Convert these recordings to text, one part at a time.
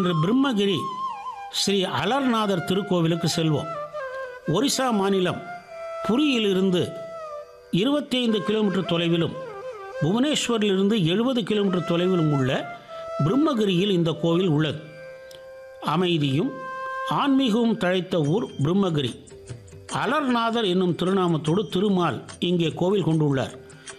இன்று பிரம்மகிரி ஸ்ரீ அலர்நாதர் திருக்கோவிலுக்கு செல்வோம் ஒரிசா மாநிலம் புரியிலிருந்து இருபத்தைந்து கிலோமீட்டர் தொலைவிலும் புவனேஸ்வரிலிருந்து எழுபது கிலோமீட்டர் தொலைவிலும் உள்ள பிரம்மகிரியில் இந்த கோவில் உள்ளது அமைதியும் ஆன்மீகமும் தழைத்த ஊர் பிரம்மகிரி அலர்நாதர் என்னும் திருநாமத்தோடு திருமால் இங்கே கோவில் கொண்டுள்ளார்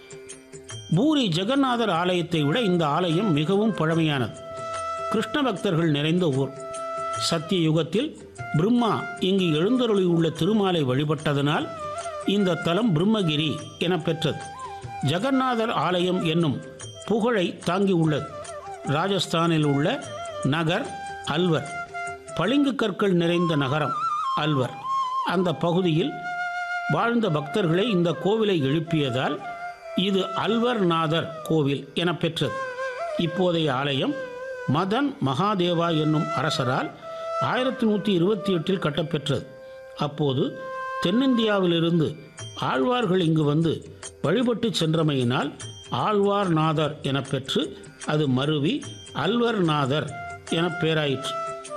பூரி ஜெகநாதர் ஆலயத்தை விட இந்த ஆலயம் மிகவும் பழமையானது கிருஷ்ண பக்தர்கள் நிறைந்த ஊர் சத்திய யுகத்தில் பிரம்மா இங்கு எழுந்தருளி உள்ள திருமாலை வழிபட்டதனால் இந்த தலம் பிரம்மகிரி என பெற்றது ஜெகநாதர் ஆலயம் என்னும் புகழை தாங்கி உள்ளது ராஜஸ்தானில் உள்ள நகர் அல்வர் பளிங்கு கற்கள் நிறைந்த நகரம் அல்வர் அந்த பகுதியில் வாழ்ந்த பக்தர்களே இந்த கோவிலை எழுப்பியதால் இது அல்வர்நாதர் கோவில் என பெற்றது இப்போதைய ஆலயம் மதன் மகாதேவா என்னும் அரசரால் ஆயிரத்தி நூற்றி இருபத்தி எட்டில் கட்டப்பெற்றது அப்போது தென்னிந்தியாவிலிருந்து ஆழ்வார்கள் இங்கு வந்து வழிபட்டு சென்றமையினால் ஆழ்வார்நாதர் என பெற்று அது மருவி அல்வர்நாதர் என பேராயிற்று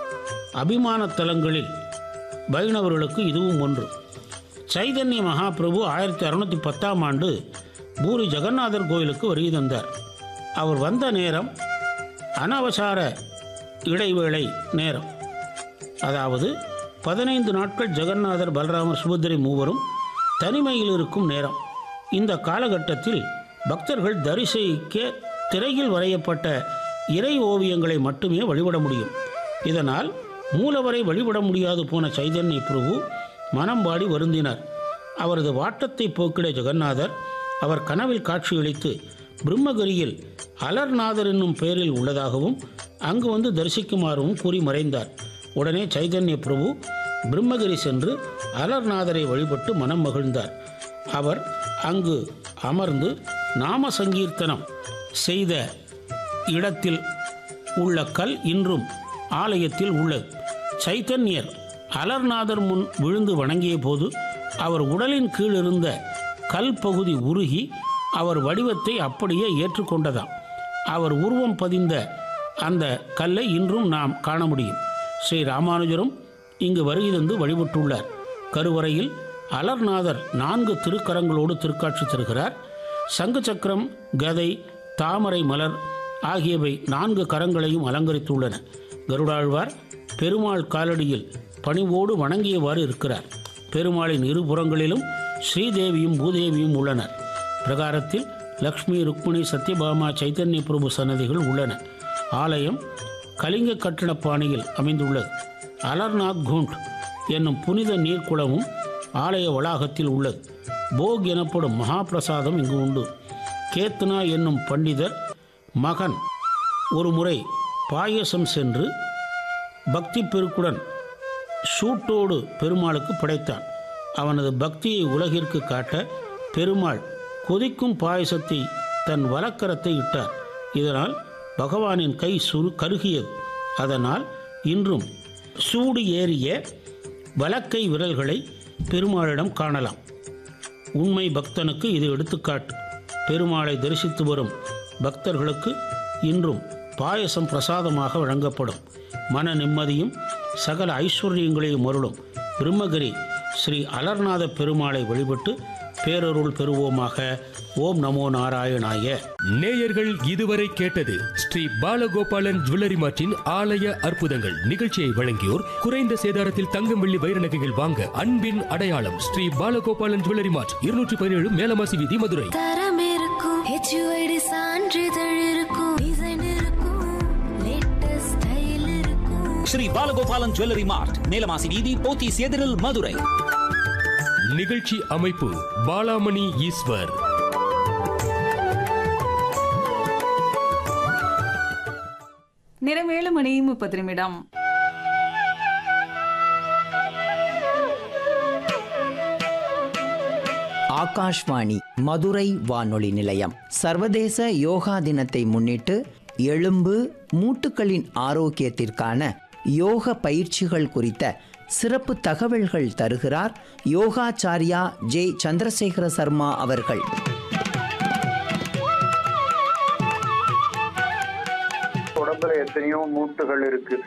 அபிமான தலங்களில் வைணவர்களுக்கு இதுவும் ஒன்று சைதன்ய மகாபிரபு ஆயிரத்தி அறுநூத்தி பத்தாம் ஆண்டு பூரி ஜெகநாதர் கோயிலுக்கு வருகை தந்தார் அவர் வந்த நேரம் அனவசார இடைவேளை நேரம் அதாவது பதினைந்து நாட்கள் ஜெகநாதர் பலராமர் சுபத்திரை மூவரும் தனிமையில் இருக்கும் நேரம் இந்த காலகட்டத்தில் பக்தர்கள் தரிசிக்க திரையில் வரையப்பட்ட இறை ஓவியங்களை மட்டுமே வழிபட முடியும் இதனால் மூலவரை வழிபட முடியாது போன சைதன்ய பிரபு மனம் பாடி வருந்தினார் அவரது வாட்டத்தை போக்கிட ஜெகநாதர் அவர் கனவில் காட்சியளித்து பிரம்மகிரியில் அலர்நாதர் என்னும் பெயரில் உள்ளதாகவும் அங்கு வந்து தரிசிக்குமாறும் கூறி மறைந்தார் உடனே சைதன்ய பிரபு பிரம்மகிரி சென்று அலர்நாதரை வழிபட்டு மனம் மகிழ்ந்தார் அவர் அங்கு அமர்ந்து நாம சங்கீர்த்தனம் செய்த இடத்தில் உள்ள கல் இன்றும் ஆலயத்தில் உள்ளது சைத்தன்யர் அலர்நாதர் முன் விழுந்து வணங்கிய போது அவர் உடலின் கீழ் இருந்த கல் பகுதி உருகி அவர் வடிவத்தை அப்படியே ஏற்றுக்கொண்டதாம் அவர் உருவம் பதிந்த அந்த கல்லை இன்றும் நாம் காண முடியும் ஸ்ரீ ராமானுஜரும் இங்கு வருகை தந்து வழிபட்டுள்ளார் கருவறையில் அலர்நாதர் நான்கு திருக்கரங்களோடு திருக்காட்சி தருகிறார் சங்கு சக்கரம் கதை தாமரை மலர் ஆகியவை நான்கு கரங்களையும் அலங்கரித்துள்ளன கருடாழ்வார் பெருமாள் காலடியில் பணிவோடு வணங்கியவாறு இருக்கிறார் பெருமாளின் இருபுறங்களிலும் ஸ்ரீதேவியும் பூதேவியும் உள்ளனர் பிரகாரத்தில் லக்ஷ்மி ருக்மிணி சத்யபாமா சைத்தன்ய பிரபு சன்னதிகள் உள்ளன ஆலயம் கலிங்க கட்டிட பாணியில் அமைந்துள்ளது அலர்நாத் குண்ட் என்னும் புனித நீர்க்குளமும் ஆலய வளாகத்தில் உள்ளது போக் எனப்படும் மகாபிரசாதம் இங்கு உண்டு கேத்னா என்னும் பண்டிதர் மகன் ஒரு முறை பாயசம் சென்று பக்தி பெருக்குடன் சூட்டோடு பெருமாளுக்கு படைத்தான் அவனது பக்தியை உலகிற்கு காட்ட பெருமாள் கொதிக்கும் பாயசத்தை தன் வலக்கரத்தை இட்டார் இதனால் பகவானின் கை சுரு கருகியது அதனால் இன்றும் சூடு ஏறிய வலக்கை விரல்களை பெருமாளிடம் காணலாம் உண்மை பக்தனுக்கு இது எடுத்துக்காட்டு பெருமாளை தரிசித்து வரும் பக்தர்களுக்கு இன்றும் பாயசம் பிரசாதமாக வழங்கப்படும் மன நிம்மதியும் சகல ஐஸ்வர்யங்களையும் அருளும் பிரம்மகிரி ஸ்ரீ அலர்நாத பெருமாளை வழிபட்டு பேரருள் பெறுவோமாக ஓம் நமோ நாராயணாய நேயர்கள் இதுவரை கேட்டது ஸ்ரீ பாலகோபாலன் ஜுவல்லரி மார்ட்டின் ஆலய அற்புதங்கள் நிகழ்ச்சியை வழங்கியோர் குறைந்த சேதாரத்தில் தங்கம் வெள்ளி வைர நகைகள் வாங்க அன்பின் அடையாளம் ஸ்ரீ பாலகோபாலன் ஜுவல்லரி மார்ட் இருநூற்றி பதினேழு மேலமாசி வீதி மதுரை தரம் இருக்கும் ஹெச்யூஐடி சான்றிதழ் இருக்கும் டிசைன் இருக்கும் லேட்டஸ்ட் ஸ்டைல் இருக்கும் ஸ்ரீ பாலகோபாலன் ஜுவல்லரி மார்ட் நீலமாசி வீதி போத்தீஸ் எதிரில் மதுரை நிகழ்ச்சி அமைப்பு பாலாமணி ஈஸ்வர் நிறம் ஏழு மணி முப்பது நிமிடம் ஆகாஷ்வாணி மதுரை வானொலி நிலையம் சர்வதேச யோகா தினத்தை முன்னிட்டு எலும்பு மூட்டுகளின் ஆரோக்கியத்திற்கான யோக பயிற்சிகள் குறித்த சிறப்பு தகவல்கள் தருகிறார் யோகாச்சாரியா ஜே சந்திரசேகர சர்மா அவர்கள் உடம்புல எத்தனையோ மூட்டுகள் இருக்கு